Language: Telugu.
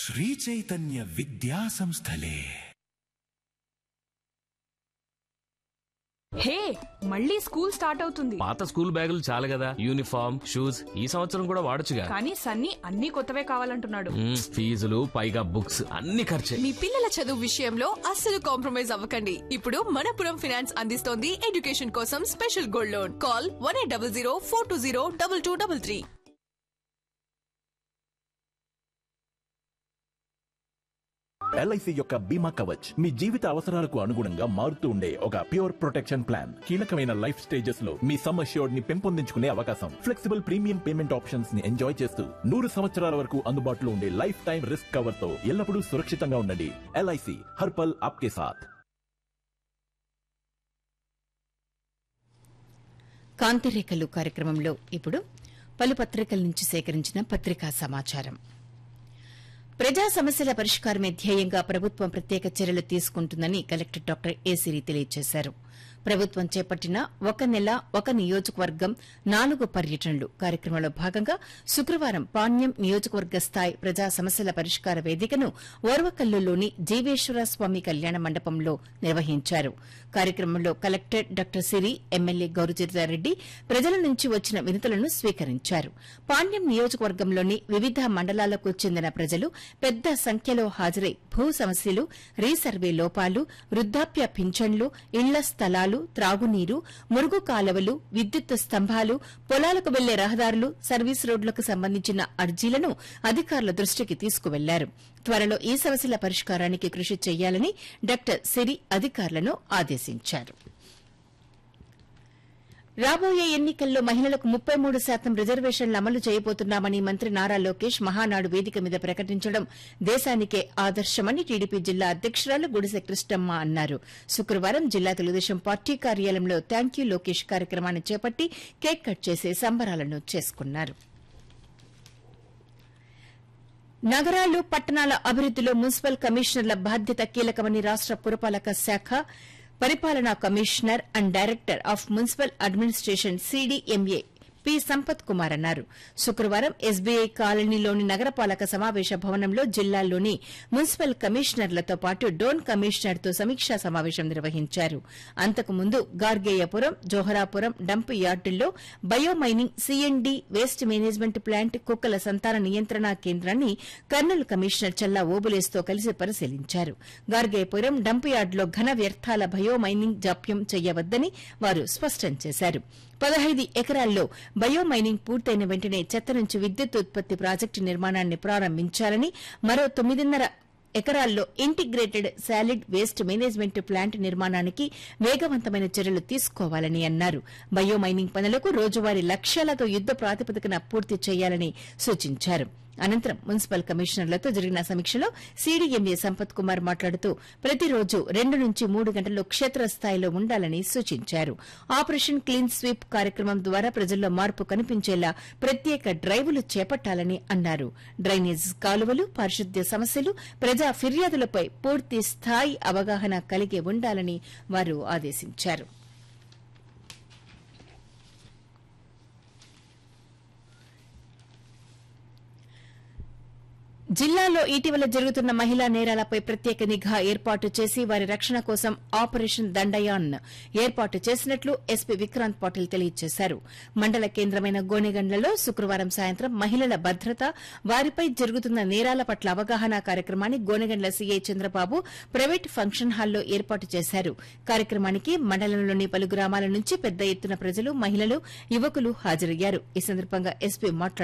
శ్రీచైతన్య విద్యా సంస్థలే హే మళ్ళీ స్కూల్ స్టార్ట్ అవుతుంది పాత స్కూల్ బ్యాగులు చాలు కదా యూనిఫామ్ షూస్ ఈ సంవత్సరం కూడా వాడొచ్చుగా కానీ సన్నీ అన్ని కొత్తవే కావాలంటున్నాడు మ్మ్, ఫీజులు పైగా బుక్స్ అన్ని ఖర్చే మీ పిల్లల చదువు విషయంలో అస్సలు కాంప్రమైజ్ అవ్వకండి ఇప్పుడు మనపురం ఫినాన్స్ అందిస్తోంది ఎడ్యుకేషన్ కోసం special gold loan call one eight double zero four two zero double two double three LIC యొక్క బీమా కవచ్ మీ జీవిత అవసరాలకు అనుగుణంగా మారుతూ ఉండే ఒక ప్యూర్ ప్రొటెక్షన్ ప్లాన్ కీలకమైన లైఫ్ స్టేజెస్ లో మీ సమ్ అష్యూర్డ్ ని పెంపొందించుకునే అవకాశం ఫ్లెక్సిబుల్ ప్రీమియం పేమెంట్ ఆప్షన్స్ ని ఎంజాయ్ చేస్తూ నూరు సంవత్సరాల వరకు అందుబాటులో ఉండే లైఫ్ టైం రిస్క్ కవర్ తో ఎల్లప్పుడూ సురక్షితంగా ఉండండి ఎల్ఐసి హర్పల్ ఆప్కే సాథ్ కాంతిరేఖలు కార్యక్రమంలో ఇప్పుడు పలు పత్రికల నుంచి సేకరించిన పత్రికా సమాచారం ప్రజా సమస్యల పరిష్కారమే ధ్యేయంగా ప్రభుత్వం ప్రత్యేక చర్యలు తీసుకుంటుందని కలెక్టర్ డాక్టర్ ఏసిరి తెలియజేశారు ప్రభుత్వం చేపట్టిన ఒక నెల ఒక నియోజకవర్గం నాలుగు పర్యటనలు కార్యక్రమంలో భాగంగా శుక్రవారం పాణ్యం నియోజకవర్గ స్థాయి ప్రజా సమస్యల పరిష్కార వేదికను ఓర్వకల్లులోని జీవేశ్వర స్వామి కళ్యాణ మండపంలో నిర్వహించారు కార్యక్రమంలో collector doctor Siri MLA Gouru Charitha Reddy ప్రజల నుంచి వచ్చిన వినతులను స్వీకరించారు పాణ్యం నియోజకవర్గంలోని వివిధ మండలాలకు చెందిన ప్రజలు పెద్ద సంఖ్యలో హాజరై భూ సమస్యలు రీసర్వే లోపాలు వృద్దాప్య పింఛన్లు ఇళ్ల స్థలాలు త్రాగునీరు మురుగు కాలువలు విద్యుత్ స్తంభాలు పొలాలకు వెళ్లే రహదారులు సర్వీస్ రోడ్లకు సంబంధించిన అర్జీలను అధికారుల దృష్టికి తీసుకువెళ్లారు త్వరలో ఈ సమస్యల పరిష్కారానికి కృషి చేయాలని డాక్టర్ సిరి అధికారులను ఆదేశించారు రాబోయే ఎన్నికల్లో మహిళలకు ముప్పై మూడు శాతం రిజర్వేషన్లు అమలు చేయబోతున్నామని మంత్రి నారా లోకేష్ మహానాడు వేదిక మీద ప్రకటించడం దేశానికే ఆదర్శమని టీడీపీ జిల్లా అధ్యకురాలు గుడిసె కృష్ణమ్మ అన్నారు శుక్రవారం జిల్లా తెలుగుదేశం పార్టీ కార్యాలయంలో థ్యాంక్ యూ లోకేష్ కార్యక్రమాన్ని చేపట్టి కేక్ కట్ చేసి సంబరాలను చేసుకున్నారు నగరాలు పట్టణాల అభివృద్దిలో మున్సిపల్ కమిషనర్ల బాధ్యత కీలకమని రాష్ట పురపాలక శాఖ పరిపాలనా commissioner and director of municipal administration CDMA P Sampath Kumar అన్నారు శుక్రవారం ఎస్బీఐ కాలనీలోని నగరపాలక సమావేశ భవనంలో జిల్లాల్లోని మున్సిపల్ కమిషనర్లతో పాటు డోన్ కమిషనర్తో సమీక్షా సమావేశం నిర్వహించారు అంతకుముందు గార్గేయపురం జోహరాపురం డంప్ యార్డుల్లో biomining C N D waste management plant కుక్కల సంతాన నియంత్రణ కేంద్రాన్ని కర్నూలు కమిషనర్ చల్లా ఓబులేస్తో కలిసి పరిశీలించారు గార్గేయపురం డంప్ యార్డులో ఘన వ్యర్థాల బయోమైనింగ్ జాప్యం చేయవద్దని వారు స్పష్టం చేశారు పదహైదు ఎకరాల్లో బయోమైనింగ్ పూర్తయిన వెంటనే చెత్త నుంచి విద్యుత్ ఉత్పత్తి ప్రాజెక్టు నిర్మాణాన్ని ప్రారంభించాలని మరో తొమ్మిదిన్నర ఎకరాల్లో integrated solid waste management plant నిర్మాణానికి వేగవంతమైన చర్యలు తీసుకోవాలని అన్నారు బయోమైనింగ్ పనులకు రోజువారీ లక్ష్యాలతో యుద్ద ప్రాతిపదికన పూర్తి చేయాలని సూచించారు అనంతరం మున్సిపల్ కమిషనర్లతో జరిగిన సమీక్షలో సీడీఎంఏ సంపత్ కుమార్ మాట్లాడుతూ ప్రతిరోజు రెండు నుంచి మూడు గంటలు క్షేత్రస్థాయిలో ఉండాలని సూచించారు ఆపరేషన్ క్లీన్ స్వీప్ కార్యక్రమం ద్వారా ప్రజల్లో మార్పు కనిపించేలా ప్రత్యేక డ్రైవులు చేపట్టాలని అన్నారు డ్రైనేజ్ కాలువలు పారిశుద్ధ్య సమస్యలు ప్రజా ఫిర్యాదులపై పూర్తి స్థాయి అవగాహన కలిగి ఉండాలని వారు ఆదేశించారు జిల్లాలో ఇటీవల జరుగుతున్న మహిళా నేరాలపై ప్రత్యేక నిఘా ఏర్పాటు చేసి వారి రక్షణ కోసం ఆపరేషన్ దండయాన్ ఏర్పాటు చేసినట్లు ఎస్పీ విక్రాంత్ పాటిల్ తెలియజేశారు మండల కేంద్రమైన గోనెగండ్లలో శుక్రవారం సాయంత్రం మహిళల భద్రత వారిపై జరుగుతున్న నేరాల పట్ల అవగాహన కార్యక్రమాన్ని Gonegandla CI Chandrababu private function హాల్లో ఏర్పాటు చేశారు కార్యక్రమానికి మండలంలోని పలు గ్రామాల నుంచి పెద్ద ఎత్తున ప్రజలు మహిళలు యువకులు హాజరయ్యారు ఈ సందర్భంగా ఎస్పీ మాట్లాడుతూ